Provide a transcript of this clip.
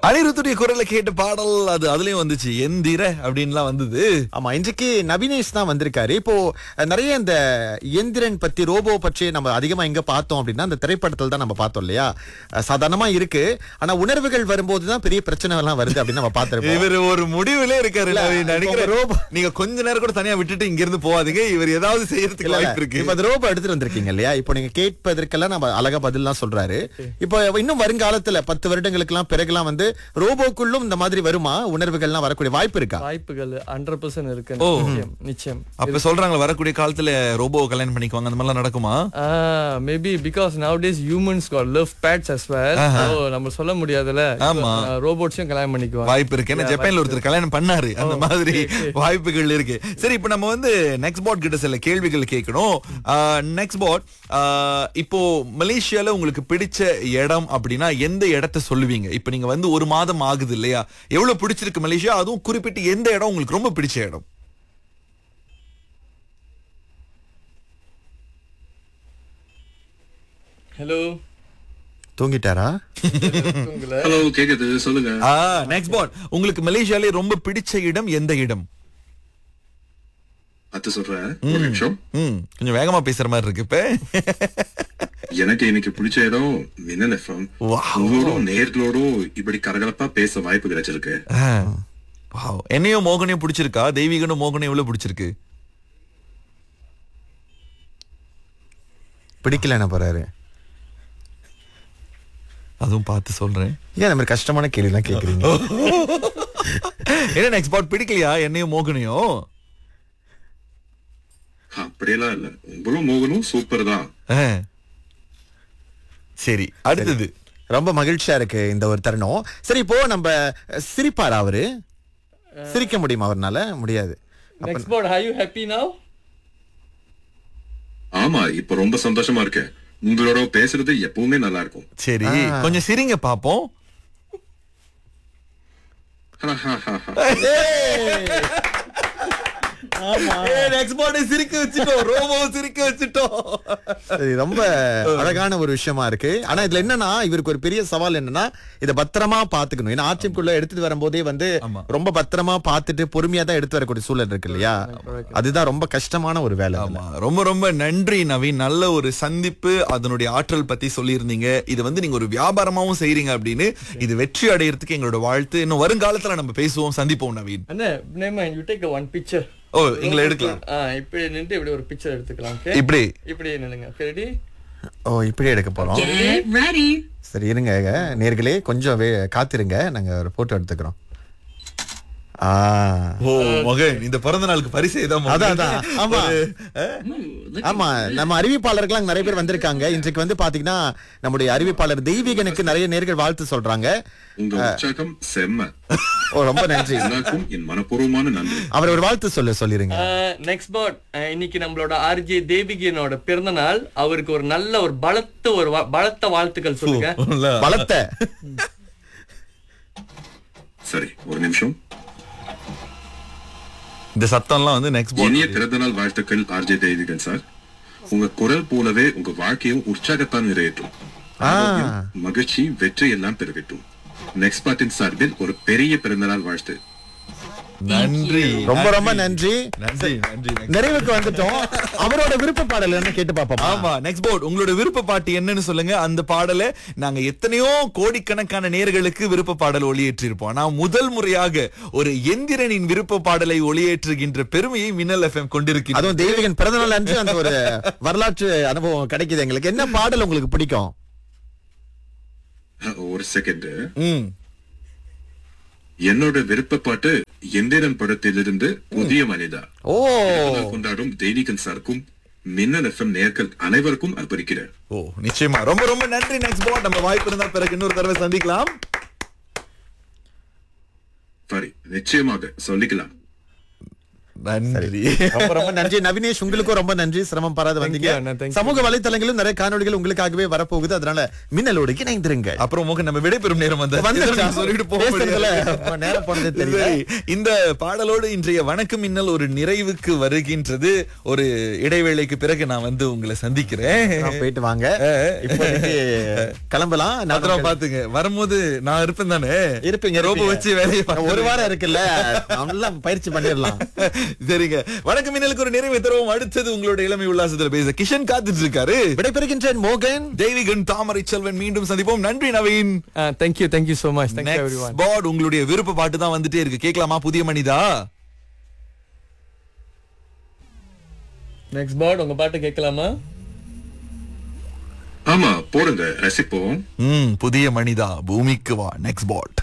அனிருத்துடைய குரலை கேட்ட பாடல் அது அதுலயும் வந்துச்சு எந்திர அப்படின்லாம் வந்தது ஆமா இன்றைக்கு நவீனேஷ் தான் வந்திருக்காரு இப்போ அஹ், நிறைய இந்த இயந்திரன் பத்தி ரோபோ பற்றி நம்ம அதிகமா எங்க பார்த்தோம் அப்படின்னா அந்த திரைப்படத்தில் தான் நம்ம பார்த்தோம் இல்லையா அஹ், சாதாரணமா இருக்கு ஆனா உணர்வுகள் வரும்போது தான் பெரிய பிரச்சனை எல்லாம் வருது அப்படின்னு நம்ம பார்த்திருப்போம் இவர் ஒரு முடிவுல இருக்காரு இல்ல, நவீன். இப்போ நினைக்கிறேன் ரோபோ- நீங்க கொஞ்ச நேரம் கூட தனியா விட்டுட்டு இங்க இருந்து போகாதீங்க இவர் ஏதாவது செய்யறதுக்கு இல்ல, வாய்ப்பு இருக்கு இப்ப அது ரோபோ எடுத்துட்டு வந்திருக்கீங்க இல்லையா இப்போ நீங்க கேட்பதற்கெல்லாம் நம்ம அழகா பதில்லாம் சொல்றாரு இப்போ இன்னும் வருங்காலத்துல பத்து வருடங்களுக்கு எல்லாம் பிறகுலாம் வந்து ரோபோக்குள்ளும் இந்த மாதிரி வருமா உணர்வுகள்லாம் வரக்கூடிய வாய்ப்பு இருக்கா வாய்ப்புகள் ஹண்ட்ரட் பர்சன்ட் இருக்கு ஓ. நிச்சயம் நிச்சயம் அப்ப சொல்றாங்க வரக்கூடிய காலத்துல ரோபோ கல்யாணம் பண்ணிக்குவாங்க அந்த மாதிரிலாம் நடக்குமா maybe because nowadays humans got love pets as well so நம்ம சொல்ல முடியாதுல்ல ஆமா. ரோபோட்ஸும் கல்யாணம் பண்ணிக்குவாங்க வாய்ப்பு இருக்கு ஏன்னா ஜப்பான்ல ஒருத்தர் கல்யாணம் பண்ணாரு அந்த மாதிரி வாய்ப்புகள் இருக்கு சரி இப்போ நம்ம வந்து நெக்ஸ்ட் பாட் கிட்ட சில கேள்விகள் கேட்கணும் நெக்ஸ்ட் பாட் இப்போ மலேசியால உங்களுக்கு பிடிச்ச இடம் அப்படின்னா எந்த இடத்த சொல்லுவீங்க இப்போ நீங்க வந்து ஒரு மாதம் ஆகுது இல்லையா எவ்வளவு பிடிச்சிருக்கு மலேசியா அதுவும் குறிப்பிட்டு எந்த இடம் உங்களுக்கு ரொம்ப பிடிச்ச இடம் ஹலோ தூங்கிட்டாரா உங்களை ஹலோ கேக்குது சொல்லுங்க நெக்ஸ்ட் பாட் உங்களுக்கு மலேசியாலே ரொம்ப பிடிச்ச இடம் எந்த இடம் அத்து சொல்றேன் ஒரு நிமிஷம் ம் கொஞ்சம் வேகமா பேசுற மாதிரி இருக்கு இப்ப எனக்கு இன்னைக்கு பிடிச்ச இடம் மின்னல் எஃப்எம் Wow. உங்களோடும் நேர்களோடும் இப்படி கரகலப்பா பேச வாய்ப்பு கிடைச்சிருக்கு ஆ. Wow. என்னையும் மோகனையும் பிடிச்சிருக்கா தெய்வீகனும் மோகனையும் எவ்வளவு பிடிச்சிருக்கு பிடிக்கலன்னு போறாரு அதுவும் பார்த்து சொல்றேன் ஏன் இந்த மாதிரி கஷ்டமான கேள்வி எல்லாம் கேக்குறீங்க என்ன நெக்ஸ்ட் பாட் பிடிக்கலையா என்னையும் மோகனையும் அப்படியெல்லாம் இல்ல உங்களும் மோகனும் சூப்பர் தான் ஆ. சரி அடுத்தது ரொம்ப மகிழ்ச்சியா இருக்கு இந்த ஒரு தருணம் சரி இப்போ நம்ம சிரிப்பாரா அவரு சிரிக்க முடியுமா அவர்னால முடியாது next board hi you happy now ஆமா இப்ப ரொம்ப சந்தோஷமா இருக்கேன் உங்களோட பேசுறது எப்பவுமே நல்லா இருக்கும் சரி கொஞ்சம் சிரிங்க பாப்போம் நெக்ஸ்ட் பாட் சிரிக்க வச்சுட்டோம் ரோபோ சிரிக்க வச்சுட்டோம் சரி ரொம்ப அழகான ஒரு விஷயமா இருக்கு ஆனா இதுல என்னன்னா இவருக்கு ஒரு பெரிய சவால் என்னன்னா இத பத்திரமா பாத்துக்கணும் ஏன்னா ஆட்சிக்குள்ள எடுத்துட்டு வரும்போதே வந்து ஆமா. ரொம்ப பத்திரமா பார்த்துட்டு பொறுமையா தான் எடுத்து வரக்கூடிய சூழல் இருக்கு இல்லையா அதுதான் ரொம்ப கஷ்டமான ஒரு வேலை அதுல. ஆமா ரொம்ப ரொம்ப நன்றி நவீன் நல்ல ஒரு சந்திப்பு அதனுடைய ஆற்றல் பத்தி சொல்லியிருந்தீங்க இது வந்து நீங்க ஒரு வியாபாரமாவும் செய்றீங்க அப்படின்னு இது வெற்றி அடையறதுக்கு எங்களோட வாழ்த்து இன்னும் வருங்காலத்துல நம்ம பேசுவோம் சந்திப்போம் நவீன் அண்ணே நேமா you take one picture oh எங்களை எடுக்கலாம் ஆ இப்படி நின்று இப்படி ஒரு பிக்சர் எடுத்துக்கலாம் ஓகே இப்படி இப்படி நில்லுங்க ரெடி ஓ இப்படி எடுக்க போறோம் Get ready. சரி இருங்க நேர்களே கொஞ்சம் வே- காத்திருங்க நாங்க ஒரு போட்டோ எடுத்துக்கிறோம் ஆ ஓ மகன் இந்த பிறந்த நாளுக்கு பரிசு ஏதான் அதான் அதான் ஆமா Ooh, look ஆமா நம்ம அறிவிப்பாளர்கள்லாம் நிறைய பேர் வந்திருக்காங்க இன்றைக்கு வந்து பாத்தீங்கன்னா நம்முடைய அறிவிப்பாளர் தெய்வீகனுக்கு நிறைய நேர்கள் வாழ்த்து சொல்றாங்க உங்க உற்சாகம் செம்ம ஓ ரொம்ப நன்றி எல்லாருக்கும் என் மனப்பூர்வமான நன்றி அவர் ஒரு வாழ்த்து சொல்ல சொல்லிருங்க நெக்ஸ்ட் பாட் இன்னைக்கு நம்மளோட ஆர்ஜே தேவிகியனோட பிறந்த நாள் அவருக்கு ஒரு நல்ல ஒரு பலத்த ஒரு வா- பலத்த வாழ்த்துக்கள் சொல்லுங்க பலத்த சரி ஒரு நிமிஷம் இந்த சத்தம்லாம் வந்து நெக்ஸ்ட் இனிய பிறந்தநாள் வாழ்த்துக்கள் ஆர்ஜே தேவிகன் சார் உங்க குரல் போலவே உங்க வாழ்க்கையும் உற்சாகத்தான் நிறையட்டும் ஆரோக்கியம், மகிழ்ச்சி வெற்றி எல்லாம் பெருகட்டும் நெக்ஸ்ட் பாட்டின் சார்பில் ஒரு பெரிய பிறந்தநாள் வாழ்த்து நன்றி ரொம்ப ரொம்ப நன்றி நன்றி நன்றி நிறைவுக்கு வந்துட்டோம் அவரோட விருப்ப பாடல் என்ன கேட்டு பாப்போம் ஆமா நெக்ஸ்ட் போர்ட் உங்களோட விருப்ப பாட்டு என்னன்னு சொல்லுங்க அந்த பாடலை நாங்க எத்தனையோ கோடிக்கணக்கான நேர்களுக்கு விருப்ப பாடல் ஒளியேற்றிருப்போம் நான் முதல் முறையாக ஒரு எந்திரனின் விருப்ப பாடலை ஒளியேற்றுகின்ற பெருமையை மின்னல் எஃப்எம் கொண்டிருக்கிறோம் அதுவும் தெய்வீகன் பிறந்தநாள் அன்று அந்த ஒரு வரலாற்று அனுபவம் கிடைக்குது எங்களுக்கு என்ன பாடல் உங்களுக்கு பிடிக்கும் ஒரு செகண்ட் ம் என்னோட விருப்ப பாட்டு எந்திரன் படத்திலிருந்து புதிய மனிதா ஓ பிறந்தநாள் கொண்டாடும் தெய்வீகன் சாருக்கும் மின்னல் எஃப்எம் நேர்கள் அனைவருக்கும் அர்ப்பணிக்கிறேன் ஓ நிச்சயமா ரொம்ப ரொம்ப நன்றி நெக்ஸ்ட் போர்ட் நம்ம வாய்ப்பு இருந்தா பிறகு இன்னொரு தடவை சந்திக்கலாம் சரி நிச்சயமாக சொல்லிக்கலாம் நன்றி ரொம்ப ரொம்ப நன்றி நவினேஷ் உங்களுக்கும் ரொம்ப நன்றி சிரமம் பாராது வந்தீங்க you, அண்ணா, thank you. சமூக வலைத்தளங்களிலும் நிறைய காணொளிகள் உங்களுக்காகவே வரப்போகுது அதனால மின்னலோடு இணைந்திருங்க அப்புறம் மோகன் நம்ம விடைபெறும் நேரம் வந்து வந்துருச்சா? சொல்லிட்டு போக பேசுறதுல முடியாது. நேரம் போனதே தெரியல. சரி, இந்த பாடலோடு இன்றைய வணக்கம் மின்னல் ஒரு நிறைவுக்கு வருகின்றது ஒரு இடைவேளைக்கு பிறகு நான் வந்து உங்களை சந்திக்கிறேன் நான் போயிட்டு வாங்க இப்போதைக்கு கிளம்பலாம் பத்திரமா நான் பாத்துங்க வரும்போது நான் இருப்பேன் தானே இருப்பீங்க ரோபோ இருப்பீங்க. வச்சு வேலையை ஒரு பார்த்துருங்க. வாரம் இருக்குல்ல நல்லா பயிற்சி பண்ணிடலாம் சரிங்க வணக்கம் மின்னலுக்கு ஒரு நிறைவு தருவோம் அடுத்தது உங்களோட இளமை உல்லாசத்துல பேச கிஷன் காத்துட்டு இருக்காரு விடைபெறுகின்றேன் மோகன் தெய்வீகன் தாமரை செல்வன் மீண்டும் சந்திப்போம் நன்றி Naveen thank you thank you so much thank you every next பாட் உங்களுடைய விருப்ப பாட்டு தான் வந்துட்டே இருக்கு கேட்கலாமா புதிய மனிதா நெக்ஸ்ட் பாட் உங்க பாட்டு கேட்கலாமா ஆமா போடுங்க ரசிப்போம் ம் புதிய மனிதா பூமிக்கு வா நெக்ஸ்ட் பாட்